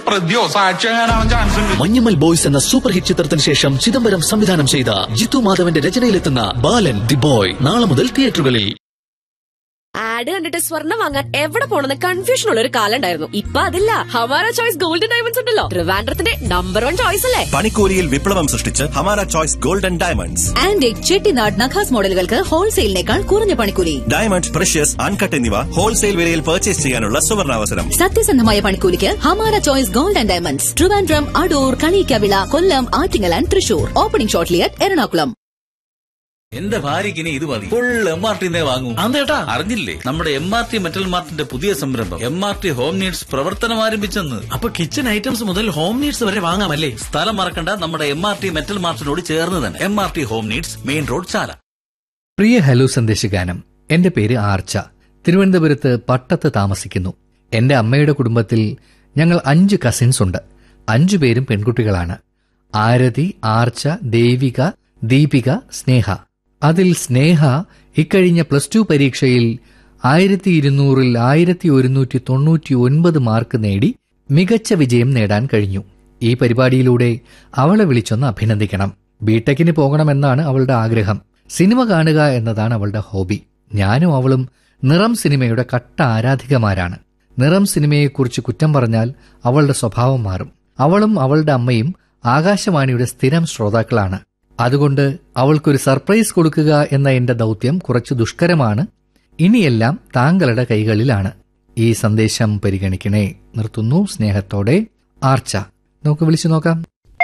പ്രതിയോ സാക്ഷിയാകാനാവാൻ ചാൻസ് ഉണ്ട് മഞ്ഞമ്മൽ ബോയ്സ് എന്ന സൂപ്പർ ഹിറ്റ് ചിത്രത്തിന് ശേഷം ചിദംബരം സംവിധാനം ചെയ്ത ജിത്തു മാധവന്റെ രചനയിലെത്തുന്ന ബാലൻ ദി ബോയ് നാളെ മുതൽ തിയേറ്ററുകളിൽ ആഡ് കണ്ടിട്ട് സ്വർണ്ണം വാങ്ങാൻ എവിടെ പോണെന്ന് കൺഫ്യൂഷൻ ഉള്ള ഒരു കാലം ഉണ്ടായിരുന്നു ഇപ്പൊ അതില്ല ഹമാര ചോയ്സ് ഗോൾഡൻ ഡയമണ്ട്സ് ഉണ്ടല്ലോ ട്രിവാൻഡ്രത്തിന്റെ നമ്പർ വൺ ചോയ്സ് അല്ലേ പണിക്കൂലിയിൽ വിപ്ലവം സൃഷ്ടിച്ച് Hamara choice golden diamonds antique Chettinad Nakhas മോഡലുകൾക്ക് ഹോൾസെയിലിനേക്കാൾ കുറഞ്ഞ പണിക്കൂലി ഡയമണ്ട് പ്രഷ്യസ് അൺകട്ട് എന്നിവ ഹോൾസെയിൽ വിലയിൽ പർച്ചേസ് ചെയ്യാനുള്ള സുവർണാവസരം സത്യസന്ധമായ പണിക്കൂലിക്ക് Hamara choice gold and diamonds Trivandrum Adoor Kalikkavila Kollam Attingal and Thrissur opening shortly at Ernakulam എന്റെ ഭാര്യക്ക് ഇനി ഇത് മതി ഫുൾ എം ആർ ടി വാങ്ങും അതേട്ടാ അറിഞ്ഞില്ലേ നമ്മുടെ എം ആർ ടി മെറ്റൽ മാർട്ടിന്റെ പുതിയ സംരംഭം M R T home needs പ്രവർത്തനം ആരംഭിച്ചെന്ന് അപ്പൊ കിച്ചൺ ഐറ്റംസ് മുതൽ ഹോം നീഡ്സ് വരെ വാങ്ങാമല്ലേ സ്ഥലം മറക്കണ്ട നമ്മുടെ എം ആർ ടി മെറ്റൽ മാർട്ടിനോട് ചേർന്ന് തന്നെ M R T home needs main road Chala Priya hello സന്ദേശഗാനം എന്റെ പേര് ആർച്ച തിരുവനന്തപുരത്ത് പട്ടത്ത് താമസിക്കുന്നു എന്റെ അമ്മയുടെ കുടുംബത്തിൽ ഞങ്ങൾ അഞ്ച് കസിൻസ് ഉണ്ട് അഞ്ചു പേരും പെൺകുട്ടികളാണ് ആരതി ആർച്ച ദേവിക ദീപിക സ്നേഹ അതിൽ സ്നേഹ ഇക്കഴിഞ്ഞ പ്ലസ് ടു പരീക്ഷയിൽ ആയിരത്തി ഇരുന്നൂറിൽ ആയിരത്തി ഒരുന്നൂറ്റി തൊണ്ണൂറ്റി ഒൻപത് മാർക്ക് നേടി മികച്ച വിജയം നേടാൻ കഴിഞ്ഞു ഈ പരിപാടിയിലൂടെ അവളെ വിളിച്ചൊന്ന് അഭിനന്ദിക്കണം ബിടെക്കിന് പോകണമെന്നാണ് അവളുടെ ആഗ്രഹം സിനിമ കാണുക എന്നതാണ് അവളുടെ ഹോബി ഞാനും അവളും നിറം സിനിമയുടെ കട്ട ആരാധികമാരാണ് നിറം സിനിമയെക്കുറിച്ച് കുറ്റം പറഞ്ഞാൽ അവളുടെ സ്വഭാവം മാറും അവളും അവളുടെ അമ്മയും ആകാശവാണിയുടെ സ്ഥിരം ശ്രോതാക്കളാണ് അതുകൊണ്ട് അവൾക്കൊരു സർപ്രൈസ് കൊടുക്കുക എന്ന എന്റെ ദൗത്യം കുറച്ച് ദുഷ്കരമാണ് ഇനിയെല്ലാം താങ്കളുടെ കൈകളിലാണ് ഈ സന്ദേശം പരിഗണിക്കണേ നിർത്തുന്നു സ്നേഹത്തോടെ ആർച്ച നമുക്ക് വിളിച്ചു നോക്കാം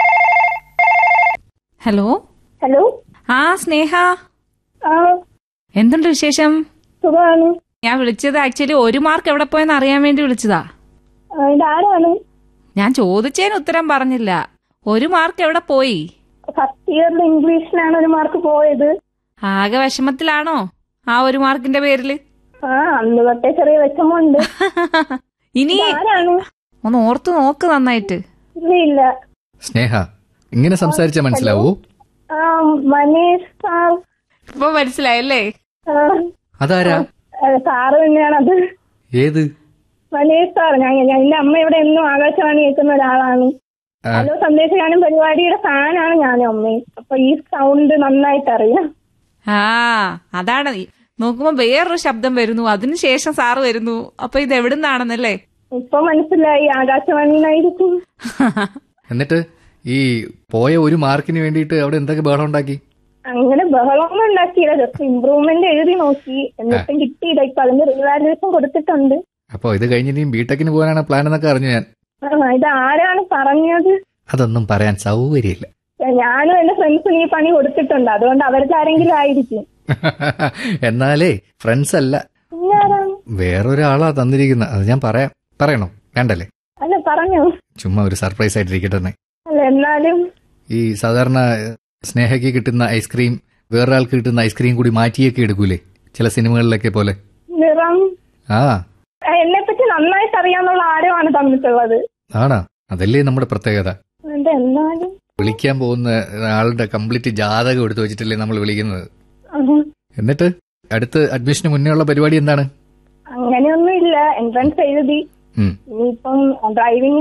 ഹലോ ഹലോ ആ സ്നേഹ ആ എന്തുണ്ട് വിശേഷം സുഖമാണ് ഞാൻ വിളിച്ചത് ആക്ച്വലി ഒരു മാർക്ക് എവിടെ പോയെന്ന് അറിയാൻ വേണ്ടി വിളിച്ചതാ ആ, ഇതാരാണ് ഞാൻ ചോദിച്ചതിന് ഉത്തരം പറഞ്ഞില്ല ഒരു മാർക്ക് എവിടെ പോയി ഫസ്റ്റ് ഇയറിൽ ഇംഗ്ലീഷിലാണ് ഒരു മാർക്ക് പോയത് ആകെ വിഷമത്തിലാണോ ആ ഒരു മാർക്കിന്റെ പേരില് ആ അന്ന് തൊട്ടേ ചെറിയ വിഷമമുണ്ട് ഇനി ആരാണ് ഒന്ന് ഓർത്തു നോക്ക് നന്നായിട്ട് ഇല്ല ഇല്ല സ്നേഹ ഇങ്ങനെ സംസാരിച്ച മനസ്സിലാവൂ ആ മനീഷ് സാർ ഇപ്പൊ മനസ്സിലായല്ലേ ആ, അതാരാ ആ, സാറ് തന്നെയാണത് ഏത് മനീഷ് സാർ ഞാൻ ഞാൻ- എന്റെ അമ്മ ഇവിടെ എന്നും ആകാശവാണി കേൾക്കുന്ന ഒരാളാണ് ആ, ഹലോ സന്ദേശഗാനം പരിപാടിയുടെ ഫാനാണ് ഞാനും അമ്മയും അപ്പൊ ഈ സൗണ്ട് നന്നായിട്ട് അറിയാം ആ അതാണ് ഈ- നോക്കുമ്പോ വേറൊരു ശബ്ദം വരുന്നു അതിനുശേഷം സാറ് വരുന്നു അപ്പൊ ഇത് എവിടുന്നാണെന്നല്ലേ ഇപ്പൊ മനസ്സിലായി ആകാശവാണിന്നായിരിക്കും എന്നിട്ട് ഈ പോയ ഒരു മാർക്കിന് വേണ്ടിയിട്ട് അവിടെ എന്തൊക്കെ ബഹളം ഉണ്ടാക്കി അങ്ങനെ ബഹളമൊന്നും ഉണ്ടാക്കിയില്ല ജസ്റ്റ് ഇമ്പ്രൂവ്മെന്റ് എഴുതി നോക്കി എന്നിട്ടും കിട്ടിയില്ല ഇപ്പൊ അതിന്റെ റിവാലുവേഷൻ കൊടുത്തിട്ടുണ്ട് അപ്പോൾ ഇത് കഴിഞ്ഞ് ഇനിയും ബിടെക്കിന് പോകാനാണ് പ്ലാൻ എന്നൊക്കെ അറിഞ്ഞു ഞാൻ ആ, ഇത് ആരാണ് പറഞ്ഞത് അതൊന്നും പറയാൻ സൗകര്യമില്ല ഞാനും എന്റെ ഫ്രണ്ട്സിന് ഈ പണി കൊടുത്തിട്ടുണ്ട് അതുകൊണ്ട് അവർക്ക് ആരെങ്കിലും ആയിരിക്കും എന്നാലേ ഫ്രണ്ട്സ് അല്ല പിന്നെ ആരാണ് വേറൊരാളാ തന്നിരിക്കുന്നത് അത് ഞാൻ പറയാം പറയണോ വേണ്ടല്ലേ അല്ല പറഞ്ഞു ചുമ്മാ ഒരു സർപ്രൈസ് ആയിട്ടിരിക്കട്ടെ എന്ന്. അല്ല എന്നാലും ഈ സാധാരണ സ്നേഹയ്ക്ക് കിട്ടുന്ന ഐസ്ക്രീം വേറൊരാൾക്ക് കിട്ടുന്ന ഐസ്ക്രീം കൂടി മാറ്റിയൊക്കെ എടുക്കൂലേ ചില സിനിമകളിലൊക്കെ പോലെ നിറം ആ എന്നെ പറ്റി നന്നായിട്ട് അറിയാന്നുള്ള ആരോ ആണ് തന്നിട്ടുള്ളത് ആണാ അതല്ലേ നമ്മുടെ പ്രത്യേകത അത് എന്നാലും വിളിക്കാൻ പോകുന്ന ആളുടെ കംപ്ലീറ്റ് ജാതകം എടുത്തു വെച്ചിട്ടല്ലേ നമ്മൾ വിളിക്കുന്നത് ഉം. എന്നിട്ട് അടുത്ത് അഡ്മിഷന് മുന്നേ ഉള്ള പരിപാടി എന്താണ് അങ്ങനെയൊന്നും ഇല്ല എൻട്രൻസ് എഴുതി ഉം. ഇനിയിപ്പം ഡ്രൈവിംഗ്